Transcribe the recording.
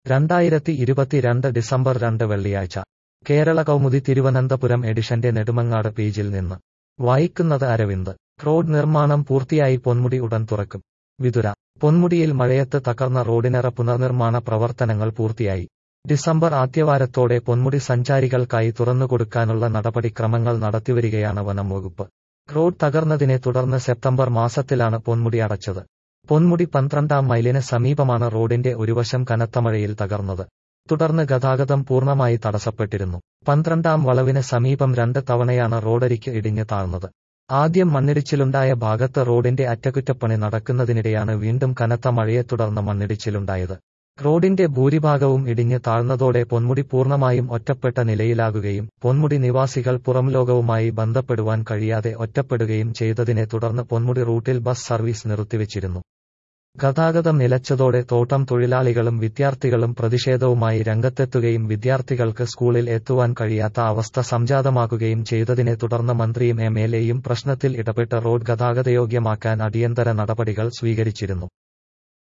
രണ്ടായിരത്തി ഇരുപത്തിരണ്ട് ഡിസംബർ രണ്ട് വെള്ളിയാഴ്ച കേരള കൗമുദി തിരുവനന്തപുരം എഡിഷന്റെ നെടുമങ്ങാട് പേജിൽ നിന്ന് വായിക്കുന്നത് അരവിന്ദ് റോഡ് നിർമ്മാണം പൂർത്തിയായി പൊന്മുടി ഉടൻ തുറക്കും വിതുര പൊന്മുടിയിൽ മഴയത്ത് തകർന്ന റോഡിനറ പുനർനിർമ്മാണ പ്രവർത്തനങ്ങൾ പൂർത്തിയായി ഡിസംബർ ആദ്യവാരത്തോടെ പൊന്മുടി സഞ്ചാരികൾക്കായി തുറന്നുകൊടുക്കാനുള്ള നടപടിക്രമങ്ങൾ നടത്തിവരികയാണ് വനം വകുപ്പ് റോഡ് തകർന്നതിനെ തുടർന്ന് സെപ്റ്റംബർ മാസത്തിലാണ് പൊന്മുടി അടച്ചത് പൊന്മുടി പന്ത്രണ്ടാം മൈലിന് സമീപമാണ് റോഡിന്റെ ഒരുവശം കനത്ത മഴയിൽ തകർന്നത് തുടർന്ന് ഗതാഗതം പൂർണ്ണമായി തടസ്സപ്പെട്ടിരുന്നു പന്ത്രണ്ടാം വളവിന് സമീപം രണ്ട് തവണയാണ് റോഡരിക്ക് ഇടിഞ്ഞ് താഴ്ന്നത് ആദ്യം മണ്ണിടിച്ചിലുണ്ടായ ഭാഗത്ത് റോഡിന്റെ അറ്റകുറ്റപ്പണി നടക്കുന്നതിനിടെയാണ് വീണ്ടും കനത്ത മഴയെ തുടർന്ന് മണ്ണിടിച്ചിലുണ്ടായത് റോഡിന്റെ ഭൂരിഭാഗവും ഇടിഞ്ഞ് താഴ്ന്നതോടെ പൊന്മുടി പൂർണ്ണമായും ഒറ്റപ്പെട്ട നിലയിലാകുകയും പൊന്മുടി നിവാസികൾ പുറംലോകവുമായി ബന്ധപ്പെടുവാൻ കഴിയാതെ ഒറ്റപ്പെടുകയും ചെയ്തതിനെ തുടർന്ന് പൊന്മുടി റൂട്ടിൽ ബസ് സർവീസ് നിർത്തിവച്ചിരുന്നു ഗതാഗതം നിലച്ചതോടെ തോട്ടം തൊഴിലാളികളും വിദ്യാർത്ഥികളും പ്രതിഷേധവുമായി രംഗത്തെത്തുകയും വിദ്യാർത്ഥികൾക്ക് സ്കൂളിൽ എത്തുവാൻ കഴിയാത്ത അവസ്ഥ സംജാതമാകുകയും ചെയ്തതിനെ തുടർന്ന് മന്ത്രിയും എം എൽ എയും പ്രശ്നത്തിൽ ഇടപെട്ട് റോഡ് ഗതാഗതയോഗ്യമാക്കാൻ അടിയന്തര നടപടികൾ സ്വീകരിച്ചിരുന്നു